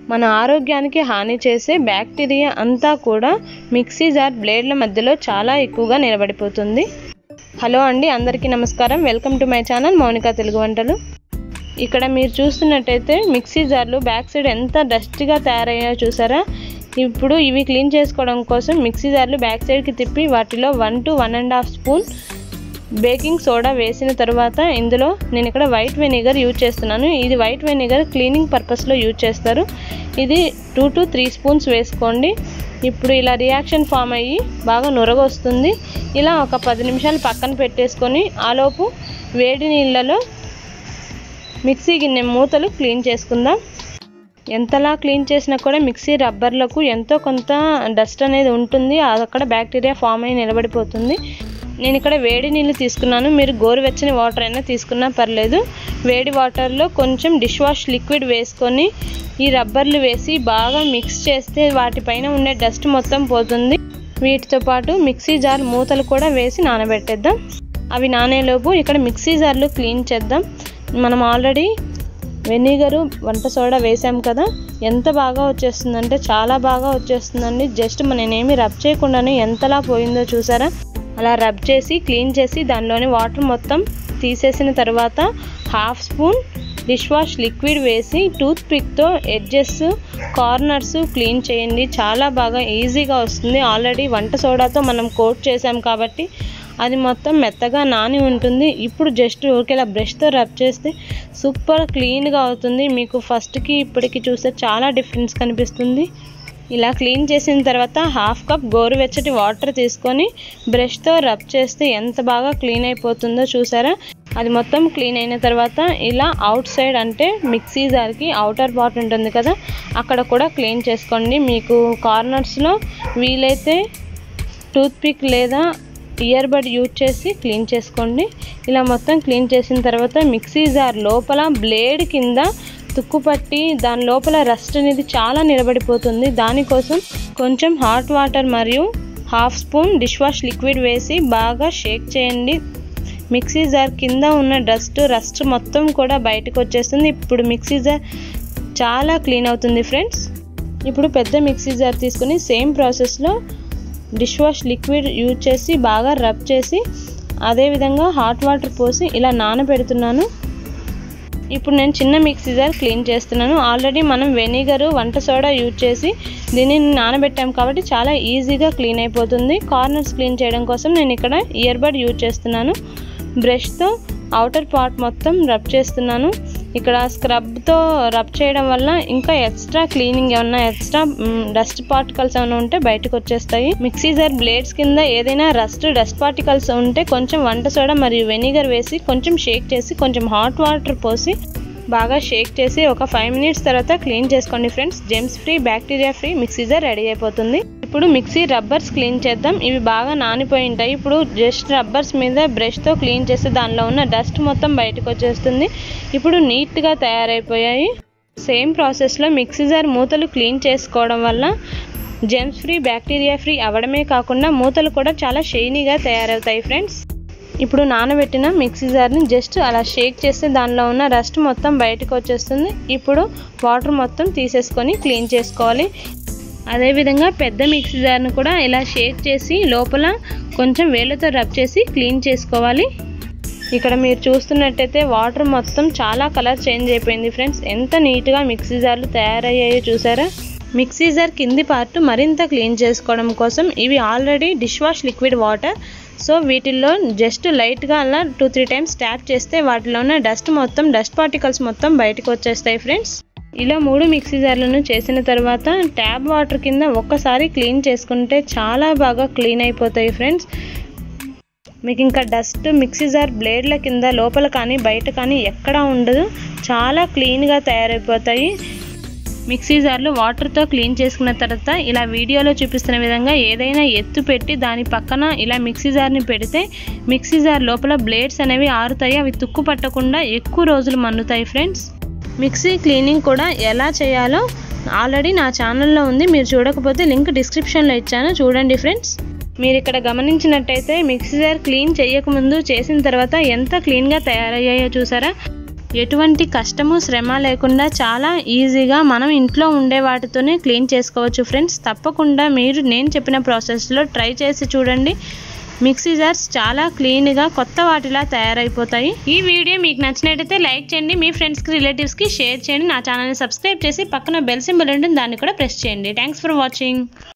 మన ఆరోగ్యానికి హాని చేసే బ్యాక్టీరియా అంతా కూడా మిక్సీ జార్ బ్లేడ్ల మధ్యలో చాలా ఎక్కువగా నిలబడిపోతుంది హలో అండి అందరికీ నమస్కారం welcome to my channel Mounika Telugu వంటలు ఇక్కడ మీరు చూస్తున్నట్టయితే మిక్సీ జార్లు బ్యాక్ సైడ్ ఎంత డస్ట్గా తయారయ్యాయో చూసారా ఇప్పుడు ఇవి క్లీన్ చేసుకోవడం కోసం మిక్సీ జార్లు బ్యాక్ సైడ్కి తిప్పి వాటిలో one to one and half spoon baking soda వేసిన తర్వాత ఇందులో నేను ఇక్కడ వైట్ వెనిగర్ యూజ్ చేస్తున్నాను ఇది వైట్ వెనిగర్ క్లీనింగ్ పర్పస్లో యూజ్ చేస్తారు ఇది టూ టు త్రీ స్పూన్స్ వేసుకోండి ఇప్పుడు ఇలా రియాక్షన్ ఫామ్ అయ్యి బాగా నురగొస్తుంది ఇలా ఒక పది నిమిషాలు పక్కన పెట్టేసుకొని ఆలోపు వేడి నీళ్ళలో మిక్సీ గిన్నె మూతలు క్లీన్ చేసుకుందాం ఎంతలా క్లీన్ చేసినా కూడా మిక్సీ రబ్బర్లకు ఎంతో కొంత డస్ట్ అనేది ఉంటుంది అది అక్కడ బ్యాక్టీరియా ఫామ్ అయి నిలబడిపోతుంది నేను ఇక్కడ వేడి నీళ్ళు తీసుకున్నాను మీరు గోరువెచ్చని వాటర్ అయినా తీసుకున్నా పర్లేదు వేడి వాటర్లో కొంచెం డిష్ వాష్ లిక్విడ్ వేసుకొని ఈ రబ్బర్లు వేసి బాగా మిక్స్ చేస్తే వాటిపైన ఉండే డస్ట్ మొత్తం పోతుంది వీటితో పాటు మిక్సీ జార్ మూతలు కూడా వేసి నానబెట్టేద్దాం అవి నానేలోపు ఇక్కడ మిక్సీ జార్లు క్లీన్ చేద్దాం మనం ఆల్రెడీ వెనిగరు వంట సోడా వేసాం కదా ఎంత బాగా వచ్చేస్తుందంటే చాలా బాగా వచ్చేస్తుందండి జస్ట్ నేనేమి రబ్ చేయకుండానే ఎంతలా పోయిందో చూసారా అలా రబ్ చేసి క్లీన్ చేసి దానిలోని వాటర్ మొత్తం తీసేసిన తర్వాత half spoon dish wash liquid వేసి టూత్ పిక్తో ఎడ్జెస్ కార్నర్స్ క్లీన్ చేయండి చాలా బాగా ఈజీగా వస్తుంది ఆల్రెడీ వంట సోడాతో మనం కోట్ చేసాం కాబట్టి అది మొత్తం మెత్తగా నాని ఉంటుంది ఇప్పుడు జస్ట్ ఊరికేలా బ్రష్తో రబ్ చేస్తే సూపర్ క్లీన్గా అవుతుంది మీకు ఫస్ట్కి ఇప్పటికి చూస్తే చాలా డిఫరెన్స్ కనిపిస్తుంది ఇలా క్లీన్ చేసిన తర్వాత హాఫ్ కప్ గోరువెచ్చటి వాటర్ తీసుకొని బ్రష్తో రబ్ చేస్తే ఎంత బాగా క్లీన్ అయిపోతుందో చూసారా అది మొత్తం క్లీన్ అయిన తర్వాత ఇలా అవుట్ సైడ్ అంటే మిక్సీ జార్కి అవుటర్ పార్ట్ ఉంటుంది కదా అక్కడ కూడా క్లీన్ చేసుకోండి మీకు కార్నర్స్లో వీలైతే టూత్పిక్ లేదా ఇయర్ బడ్ యూజ్ చేసి క్లీన్ చేసుకోండి ఇలా మొత్తం క్లీన్ చేసిన తర్వాత మిక్సీ జార్ లోపల బ్లేడ్ కింద తుక్కు పట్టి దాని లోపల రస్ట్ అనేది చాలా నిలబడిపోతుంది దానికోసం కొంచెం హాట్ వాటర్ మరియు half spoon dish wash liquid వేసి బాగా షేక్ చేయండి మిక్సీ జార్ కింద ఉన్న డస్ట్ రస్ట్ మొత్తం కూడా బయటకు వచ్చేస్తుంది ఇప్పుడు మిక్సీ జార్ చాలా క్లీన్ అవుతుంది ఫ్రెండ్స్ ఇప్పుడు పెద్ద మిక్సీ జార్ తీసుకుని సేమ్ ప్రాసెస్లో డిష్ వాష్ లిక్విడ్ యూజ్ చేసి బాగా రబ్ చేసి అదేవిధంగా హాట్ వాటర్ పోసి ఇలా నానబెడుతున్నాను ఇప్పుడు నేను చిన్న మిక్సీ జార్ క్లీన్ చేస్తున్నాను ఆల్రెడీ మనం వెనిగరు వంట సోడా యూజ్ చేసి దీన్ని నానబెట్టాం కాబట్టి చాలా ఈజీగా క్లీన్ అయిపోతుంది కార్నర్స్ క్లీన్ చేయడం కోసం నేను ఇక్కడ ఇయర్ బడ్ యూజ్ చేస్తున్నాను బ్రష్తో అవుటర్ పార్ట్ మొత్తం రబ్ చేస్తున్నాను ఇక్కడ స్క్రబ్తో రబ్ చేయడం వల్ల ఇంకా ఎక్స్ట్రా క్లీనింగ్ ఏమన్నా ఎక్స్ట్రా డస్ట్ పార్టికల్స్ ఏమైనా ఉంటే బయటకు వచ్చేస్తాయి మిక్సీ జార్ బ్లేడ్స్ కింద ఏదైనా రస్ట్ డస్ట్ పార్టికల్స్ ఉంటే కొంచెం వంట సోడా మరియు వెనిగర్ వేసి కొంచెం షేక్ చేసి కొంచెం హాట్ వాటర్ పోసి బాగా షేక్ చేసి ఒక ఫైవ్ మినిట్స్ తర్వాత క్లీన్ చేసుకోండి friends germs free bacteria free mixie jar ready అయిపోతుంది ఇప్పుడు మిక్సీ రబ్బర్స్ క్లీన్ చేద్దాం ఇవి బాగా నానిపోయి ఉంటాయి ఇప్పుడు జస్ట్ రబ్బర్స్ మీద బ్రష్తో క్లీన్ చేస్తే దానిలో ఉన్న డస్ట్ మొత్తం బయటకు వచ్చేస్తుంది ఇప్పుడు నీట్గా తయారైపోయాయి సేమ్ ప్రాసెస్లో మిక్సీ జార్ మూతలు క్లీన్ చేసుకోవడం వల్ల జెమ్స్ ఫ్రీ బ్యాక్టీరియా ఫ్రీ అవ్వడమే కాకుండా మూతలు కూడా చాలా షైనీగా తయారవుతాయి ఫ్రెండ్స్ ఇప్పుడు నానబెట్టిన మిక్సీ జార్ని జస్ట్ అలా షేక్ చేస్తే దానిలో ఉన్న రస్ట్ మొత్తం బయటకు వచ్చేస్తుంది ఇప్పుడు వాటర్ మొత్తం తీసేసుకొని క్లీన్ చేసుకోవాలి అదేవిధంగా పెద్ద మిక్సీ జార్ను కూడా ఇలా షేక్ చేసి లోపల కొంచెం వేళ్ళతో రబ్ చేసి క్లీన్ చేసుకోవాలి ఇక్కడ మీరు చూస్తున్నట్టయితే వాటర్ మొత్తం చాలా కలర్ చేంజ్ అయిపోయింది ఫ్రెండ్స్ ఎంత నీట్గా మిక్సీ జార్లు తయారయ్యాయో చూసారా మిక్సీ జార్ కింది పార్ట్ మరింత క్లీన్ చేసుకోవడం కోసం ఇవి already dish wash liquid water so వీటిల్లో జస్ట్ లైట్గా అలా టూ త్రీ టైమ్స్ ట్యాప్ చేస్తే వాటిలో ఉన్న డస్ట్ మొత్తం డస్ట్ పార్టికల్స్ మొత్తం బయటకు వచ్చేస్తాయి ఫ్రెండ్స్ ఇలా మూడు మిక్సీ జార్లను చేసిన తర్వాత ట్యాప్ వాటర్ కింద ఒక్కసారి క్లీన్ చేసుకుంటే చాలా బాగా క్లీన్ అయిపోతాయి ఫ్రెండ్స్ మీకు ఇంకా డస్ట్ మిక్సీ జార్ బ్లేడ్ల కింద లోపల కానీ బయట కానీ ఎక్కడా ఉండదు చాలా క్లీన్గా తయారైపోతాయి మిక్సీ జార్లు వాటర్తో క్లీన్ చేసుకున్న తర్వాత ఇలా వీడియోలో చూపిస్తున్న విధంగా ఏదైనా ఎత్తు పెట్టి దాని పక్కన ఇలా మిక్సీ జార్ని పెడితే మిక్సీ జార్ లోపల బ్లేడ్స్ అనేవి ఆరుతాయి అవి తుక్కు పట్టకుండా ఎక్కువ రోజులు మన్నుతాయి ఫ్రెండ్స్ మిక్సీ క్లీనింగ్ కూడా ఎలా చేయాలో ఆల్రెడీ నా ఛానల్లో ఉంది మీరు చూడకపోతే లింక్ డిస్క్రిప్షన్లో ఇచ్చాను చూడండి ఫ్రెండ్స్ మీరు ఇక్కడ గమనించినట్టయితే మిక్సీ జార్ క్లీన్ చేయకముందు చేసిన తర్వాత ఎంత క్లీన్గా తయారయ్యాయో చూసారా ఎటువంటి కష్టము శ్రమ లేకుండా చాలా ఈజీగా మనం ఇంట్లో ఉండే వాటితోనే క్లీన్ చేసుకోవచ్చు ఫ్రెండ్స్ తప్పకుండా మీరు నేను చెప్పిన ప్రాసెస్లో ట్రై చేసి చూడండి మిక్సీ జార్స్ చాలా క్లీన్గా కొత్త వాటిలా తయారైపోతాయి ఈ వీడియో మీకు నచ్చినట్టయితే లైక్ చేయండి మీ ఫ్రెండ్స్కి రిలేటివ్స్కి షేర్ చేయండి నా ఛానల్ని సబ్స్క్రైబ్ చేసి పక్కన బెల్ సింబల్ ఉంటుంది దాన్ని కూడా ప్రెస్ చేయండి థ్యాంక్స్ ఫర్ వాచింగ్